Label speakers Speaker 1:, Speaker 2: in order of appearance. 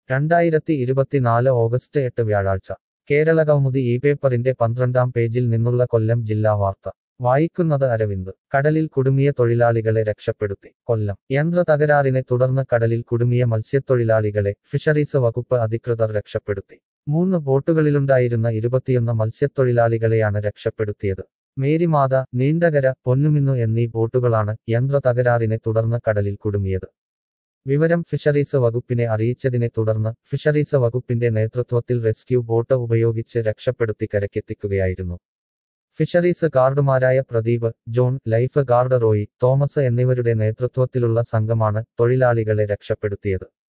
Speaker 1: രണ്ടായിരത്തി ഇരുപത്തിനാല് ഓഗസ്റ്റ് എട്ട് വ്യാഴാഴ്ച കേരള കൗമുദി ഈ പേപ്പറിന്റെ പന്ത്രണ്ടാം പേജിൽ നിന്നുള്ള കൊല്ലം ജില്ലാ വാർത്ത വായിക്കുന്നത് അരവിന്ദ് കടലിൽ കുടുങ്ങിയ തൊഴിലാളികളെ രക്ഷപ്പെടുത്തി കൊല്ലം യന്ത്ര തകരാറിനെ തുടർന്ന് കടലിൽ കുടുങ്ങിയ മത്സ്യത്തൊഴിലാളികളെ ഫിഷറീസ് വകുപ്പ് അധികൃതർ രക്ഷപ്പെടുത്തി മൂന്ന് ബോട്ടുകളിലുണ്ടായിരുന്ന ഇരുപത്തിയൊന്ന് മത്സ്യത്തൊഴിലാളികളെയാണ് രക്ഷപ്പെടുത്തിയത് മേരിമാത നീണ്ടകര പൊന്നുമിന്നു എന്നീ ബോട്ടുകളാണ് യന്ത്ര തകരാറിനെ തുടർന്ന് കടലിൽ കുടുങ്ങിയത് വിവരം ഫിഷറീസ് വകുപ്പിനെ അറിയിച്ചതിനെ തുടർന്ന് ഫിഷറീസ് വകുപ്പിന്റെ നേതൃത്വത്തിൽ റെസ്ക്യൂ ബോട്ട് ഉപയോഗിച്ച് രക്ഷപ്പെടുത്തി കരക്കെത്തിക്കുകയായിരുന്നു ഫിഷറീസ് ഗാർഡുമാരായ Pradeep John life guard Roy Thomas എന്നിവരുടെ നേതൃത്വത്തിലുള്ള സംഘമാണ് തൊഴിലാളികളെ രക്ഷപ്പെടുത്തിയത്